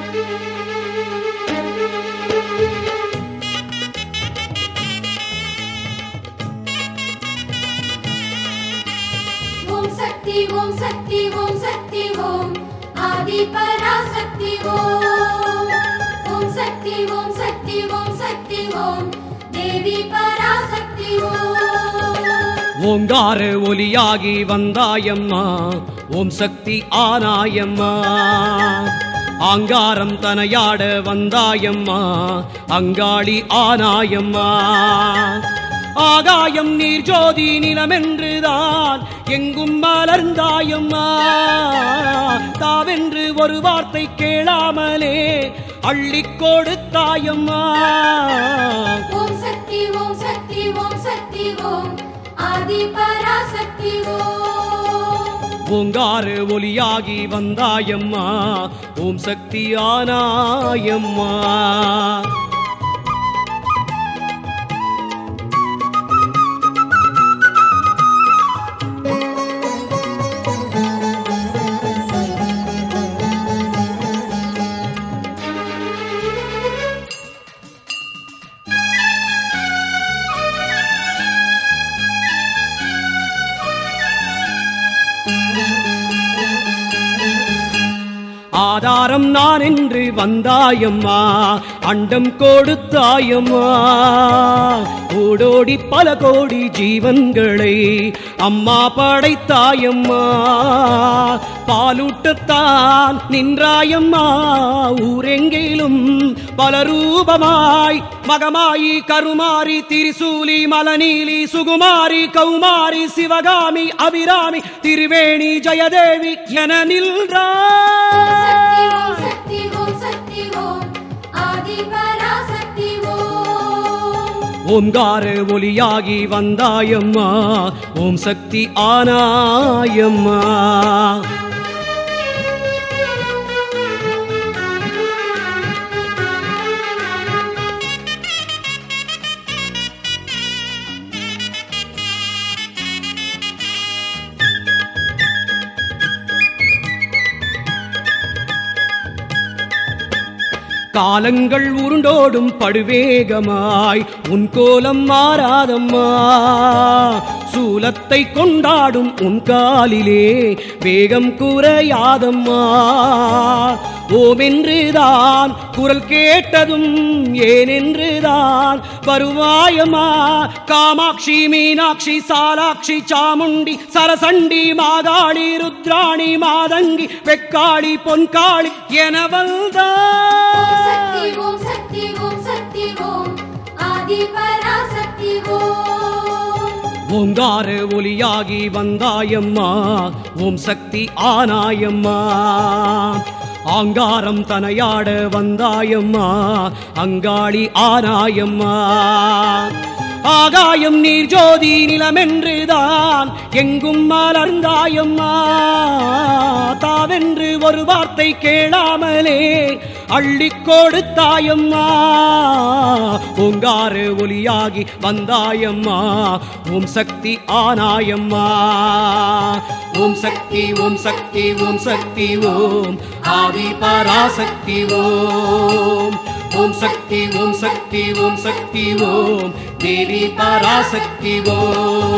ஓம் சக்தி ஓம் சக்தி ஓம் சக்தி ஓம் ஆதி பராசக்தி ஓம் ஓம் சக்தி ஓம் சக்தி ஓம் சக்தி ஓம் தேவி பராசக்தி ஓம் ஓங்கார ஒலியாகி வந்தாயம்மா ஓம் சக்தி ஆனாயம்மா ஆங்காரம் தனையாட வந்தாயம்மா அங்காளி ஆனாயம்மா ஆகாயம் நீர் ஜோதி நிலமென்றுதான் எங்கும் மலர்ந்தாயம்மா தாவென்று ஒரு வார்த்தை கேளாமலே அள்ளிக் கொடுத்தாயம்மா ஓம் சக்தி ஓம் சக்தி ஓம் சக்தி ஓம் ஆதி பராசக்தி ஓம் ஓங்கார ஒலியாகி வந்தாயம்மா ஓம் சக்தி ஆனாயம்மா ஆதாரம் நான் என்று வந்தாயம்மா அண்டம் கொடுத்தாயம்மா ஓடோடி பல கோடி ஜீவன்களை அம்மா படைத்தாயம்மா பாலூட்டத்தான் நின்றாயம்மா ஊரெங்கிலும் பல ரூபமாய் மகமாயி கருமாரி திரிசூலி மலநீலி சுகுமாரி கௌமாரி சிவகாமி அபிராமி திருவேணி ஜெயதேவி என சக்தி நின்றார் ஓம் சக்தி ஓம் சக்தி ஓம் ஆதி பராசக்தி ஓம் ஓங்கார ஒலியாகி வந்தாயம்மா ஓம் சக்தி ஆனாயம்மா காலங்கள் உருண்டோடும் படுவேகமாய் உன் கோலம் மாறாதம்மா சூலத்தை கொண்டாடும் உன் காலிலே வேகம் குறையாதம்மா ஓமென்றுதான் குரல் கேட்டதும் ஏனென்றுதான் வருவாயம்மா காமாட்சி மீனாட்சி சாலாட்சி சாமுண்டி சரசண்டி மாகாளி ருத்ராணி மாதங்கி வெக்காளி பொன்காளி என சக்தி வந்தாய் ஓம் சக்தி ஓம் சக்தி ஓம் ஆதி பராசக்தி ஓம் ஓங்கார ஒலியாகி வந்தாயம்மா ஓம் சக்தி ஆனாயம்மா ஆங்காரம் தனையாட வந்தாயம்மா அங்காளி ஆனாயம்மா ஆகாயம் நீர் ஜோதி நிலமென்றுதான் எங்கும் மலர்ந்தாயம்மா தாவென்று ஒரு வார்த்தை கேளாமலே அள்ளிக் கொடுத்தாயம்மா ஓங்கார ஒலியாகி வந்தாயம்மா ஓம் சக்தி ஆனாயம்மா ஓம் சக்தி ஓம் சக்தி ஓம் சக்தி ஓம் ஆதி பராசக்தி ஓம் ஓம் சக்தி ஓம் சக்தி ஓம் சக்தி ஓம் தேவி பராசக்தி ஓம்